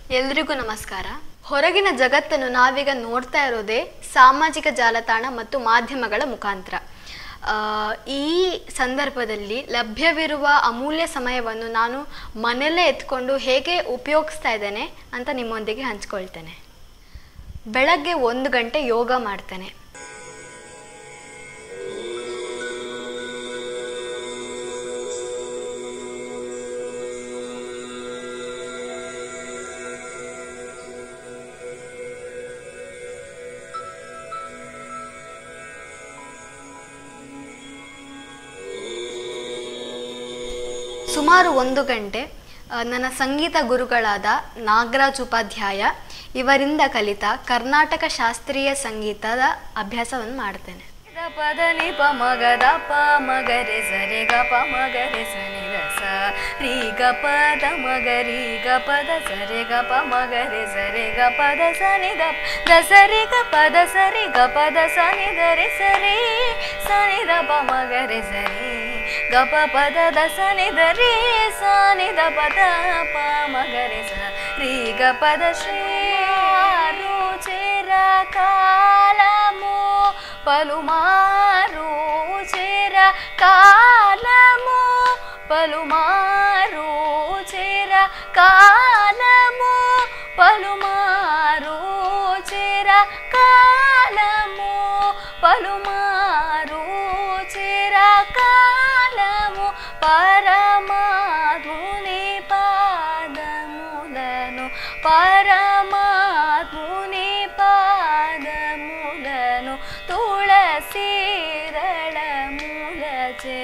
ಎಲ್ರಿಗೂ ನಮಸ್ಕಾರ ಹೊರಗಿನ ಜಗತ್ತನ್ನು ನಾವೀಗ ನೋಡ್ತಾ ಇರೋದೇ ಸಾಮಾಜಿಕ ಜಾಲತಾಣ ಮತ್ತು ಮಾಧ್ಯಮಗಳ ಮುಖಾಂತರ ಆ, ಈ ಸಂದರ್ಭದಲ್ಲಿ ಲಭ್ಯವಿರುವ ಅಮೂಲ್ಯ ಸಮಯವನ್ನು ನಾನು ಮನೆಯಲ್ಲೇ ಎತ್ಕೊಂಡು ಹೇಗೆ ಉಪಯೋಗಿಸ್ತಾ ಇದ್ದೇನೆ ಅಂತ ನಿಮ್ಮೊಂದಿಗೆ ಹಂಚ್ಕೊಳ್ತೇನೆ ಬೆಳಗ್ಗೆ ಒಂದು ಗಂಟೆ ಯೋಗ ಮಾಡ್ತೇನೆ ಸುಮಾರು ಒಂದು ಗಂಟೆ ಆ, ನನ್ನ ಸಂಗೀತ ಗುರುಗಳಾದ ನಾಗರಾಜ್ ಉಪಾಧ್ಯಾಯ ಇವರಿಂದ ಕಲಿತ ಕರ್ನಾಟಕ ಶಾಸ್ತ್ರೀಯ ಸಂಗೀತದ ಅಭ್ಯಾಸವನ್ನು ಮಾಡ್ತೇನೆ ದ ಪದ ನಿ ಪ ಮಗ ದ ಪ ಮಗರೆ ಸರೆ ಗ ಪ ಮಗರೆ ಸನಿ ದ ಸ ರೀ ಗ ಪ ದ ಮಗ ರೀ ಗ ಪ ದ ಸರೆ ಗ ಪ ಮಗರೆ ಸರೆ ಗ ಪ ದ ಸನಿ ದ ಪ ದ ಸರಿ ಗ ಪ ದ ಸರಿ ಗ ಪ ದ ಸನಿ ದ ರೆ ಸರಿ ಸನಿ ದ ಪ ಮಗರೆ ಸರಿ ಗ ಪ ಪ ದ ದ ಸನಿ ದ ರೀ ಸನಿ ದ ಪ ದ ಪ ಮಗರೆ ಸ ರೀ ಗ ಪ ದ ಶ್ರೀ ರುಚಿರ ಕಾಲಮು పలుమారు చిర కాలము పలుమారు చిర కాలము పలుమారు చిర కాలము పలుమారు చిర కాలము పరమాధుని పాదములను పరమాధుని పాదములను తులసీరళ మూలచే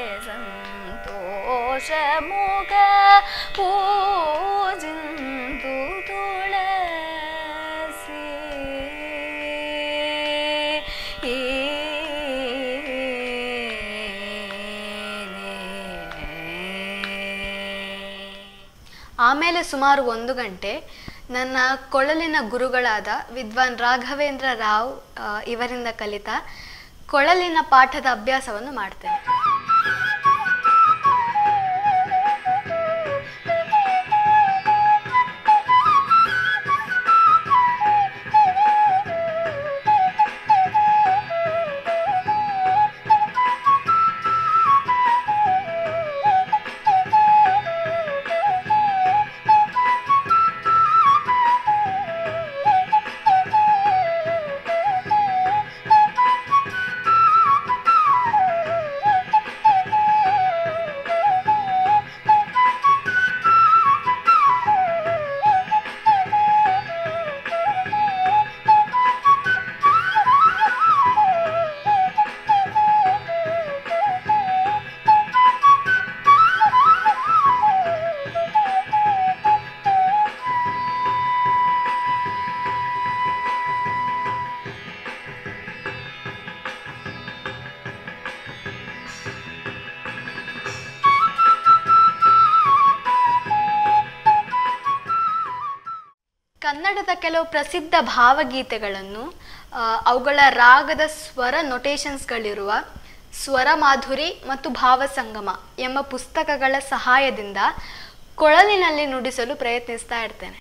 సంతోషముగ పూజింతు తులసి ಆಮೇಲೆ ಸುಮಾರು ಒಂದು ಗಂಟೆ ನನ್ನ ಕೊಳಲಿನ ಗುರುಗಳಾದ ವಿದ್ವಾನ್ ರಾಘವೇಂದ್ರ ರಾವ್ ಆ, ಇವರಿಂದ ಕಲಿತ ಕೊಳಲಿನ ಪಾಠದ ಅಭ್ಯಾಸವನ್ನು ಮಾಡ್ತೇನೆ ಕನ್ನಡದ ಕೆಲವು ಪ್ರಸಿದ್ಧ ಭಾವಗೀತೆಗಳನ್ನು ಆ, ಅವುಗಳ ರಾಗದ ಸ್ವರ ನೊಟೇಷನ್ಸ್ಗಳಿರುವ ಸ್ವರ ಮಾಧುರಿ ಮತ್ತು ಭಾವಸಂಗಮ ಎಂಬ ಪುಸ್ತಕಗಳ ಸಹಾಯದಿಂದ ಕೊಳಲಿನಲ್ಲಿ ನುಡಿಸಲು ಪ್ರಯತ್ನಿಸ್ತಾ ಇರ್ತೇನೆ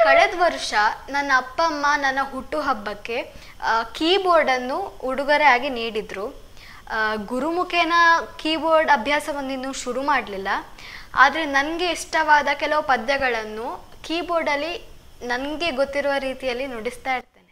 ಕಳೆದ ವರ್ಷ ನನ್ನ ಅಪ್ಪ ಅಮ್ಮ ನನ್ನ ಹುಟ್ಟುಹಬ್ಬಕ್ಕೆ ಕೀಬೋರ್ಡನ್ನು ಉಡುಗೊರೆ ಆಗಿ ನೀಡಿದರು ಗುರುಮುಖೇನ ಕೀಬೋರ್ಡ್ ಅಭ್ಯಾಸವನ್ನು ಇನ್ನೂ ಶುರು ಮಾಡಲಿಲ್ಲ ಆದರೆ ನನಗೆ ಇಷ್ಟವಾದ ಕೆಲವು ಪದ್ಯಗಳನ್ನು ಕೀಬೋರ್ಡಲ್ಲಿ ನನಗೆ ಗೊತ್ತಿರುವ ರೀತಿಯಲ್ಲಿ ನುಡಿಸ್ತಾ ಇರ್ತೇನೆ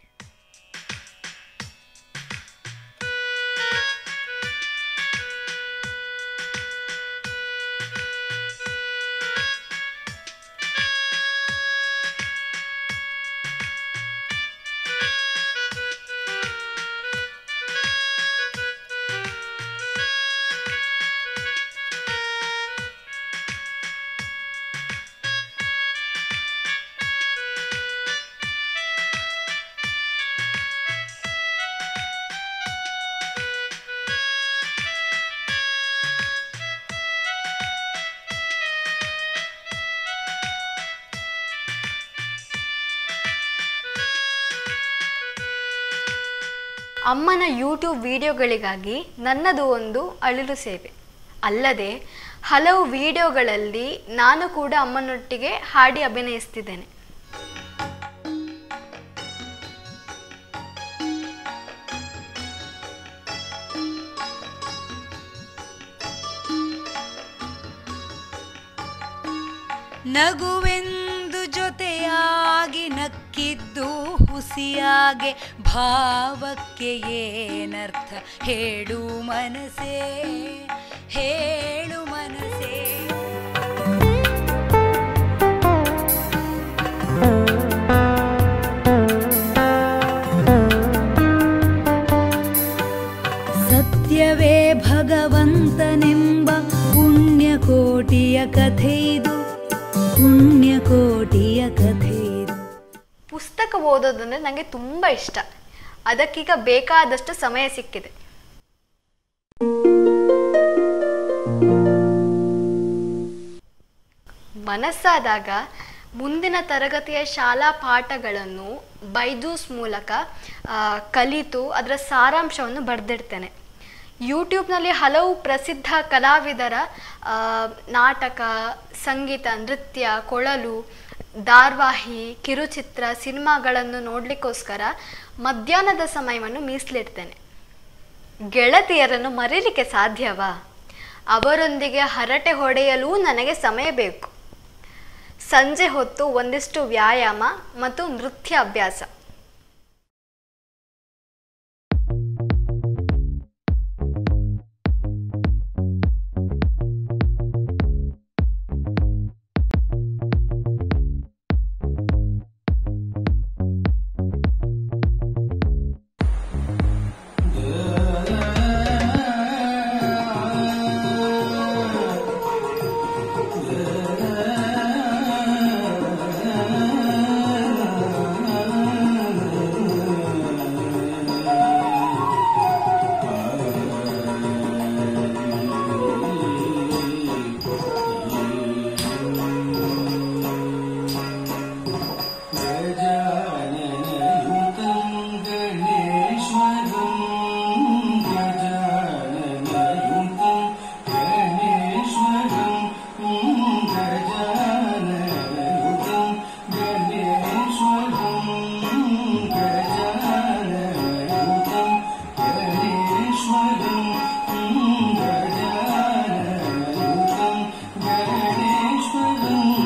ಅಮ್ಮನ ಯೂಟ್ಯೂಬ್ ವಿಡಿಯೋಗಳಿಗಾಗಿ ನನ್ನದು ಒಂದು ಅಳಿಲು ಸೇವೆ ಅಲ್ಲದೆ ಹಲವು ವಿಡಿಯೋಗಳಲ್ಲಿ ನಾನು ಕೂಡ ಅಮ್ಮನೊಟ್ಟಿಗೆ ಹಾಡಿ ಅಭಿನಯಿಸ್ತಿದ್ದೇನೆ ನಗುವೆಂದು ಜೊತೆಯಾಗಿ ನಕ್ಕಿದ್ದು ಹುಸಿಯಾಗೆ ಭಾವಕ್ಕೆ ಏನರ್ಥ ಹೇಳು ಮನಸೇ ಹೇಳು ಮನಸೇ ಸತ್ಯವೇ ಭಗವಂತನೆಂಬ ಪುಣ್ಯಕೋಟಿಯ ಕಥೆಯಿದು ಪುಣ್ಯಕೋಟಿಯ ಕಥೆಯಿದು ಪುಸ್ತಕ ಓದೋದಂದ್ರೆ ನನಗೆ ತುಂಬ ಇಷ್ಟ ಅದಕ್ಕೀಗ ಬೇಕಾದಷ್ಟು ಸಮಯ ಸಿಕ್ಕಿದೆ ಮನಸ್ಸಾದಾಗ ಮುಂದಿನ ತರಗತಿಯ ಶಾಲಾ ಪಾಠಗಳನ್ನು ಬೈಜೂಸ್ ಮೂಲಕ ಆ, ಕಲಿತು ಅದರ ಸಾರಾಂಶವನ್ನು ಬರೆದಿಡ್ತೇನೆ ಯೂಟ್ಯೂಬ್ನಲ್ಲಿ ಹಲವು ಪ್ರಸಿದ್ಧ ಕಲಾವಿದರ ಆ, ನಾಟಕ ಸಂಗೀತ ನೃತ್ಯ ಕೊಳಲು ಧಾರಾವಾಹಿ ಕಿರುಚಿತ್ರ ಸಿನಿಮಾಗಳನ್ನು ನೋಡಲಿಕ್ಕೋಸ್ಕರ ಮಧ್ಯಾಹ್ನದ ಸಮಯವನ್ನು ಮೀಸಲಿಡ್ತೇನೆ ಗೆಳತಿಯರನ್ನು ಮರೀಲಿಕ್ಕೆ ಸಾಧ್ಯವಾ ಅವರೊಂದಿಗೆ ಹರಟೆ ಹೊಡೆಯಲು ನನಗೆ ಸಮಯ ಬೇಕು ಸಂಜೆ ಹೊತ್ತು ಒಂದಿಷ್ಟು ವ್ಯಾಯಾಮ ಮತ್ತು ನೃತ್ಯ ಅಭ್ಯಾಸ गजाननयुतं गणेश्वरं गजाननयुतं गणेश्वरं गजाननयुतं गणेश्वरं गजाननयुतं गणेश्वरं गजाननयुतं गणेश्वरं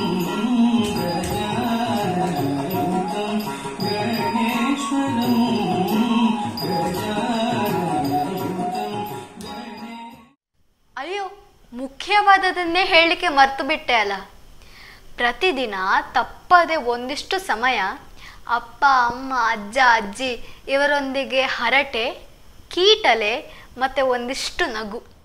गजाननयुतं गणेश्वरं गजाननयुतं गणे ಅಯ್ಯೋ ಮುಖ್ಯವಾದದನ್ನೇ ಹೇಳಲಿಕ್ಕೆ ಮರ್ತು ಬಿಟ್ಟೆ ಅಲ್ಲ ಪ್ರತಿದಿನ ತಪ್ಪದೆ ಒಂದಿಷ್ಟು ಸಮಯ ಅಪ್ಪ ಅಮ್ಮ ಅಜ್ಜ ಅಜ್ಜಿ ಇವರೊಂದಿಗೆ ಹರಟೆ ಕೀಟಲೆ ಮತ್ತು ಒಂದಿಷ್ಟು ನಗು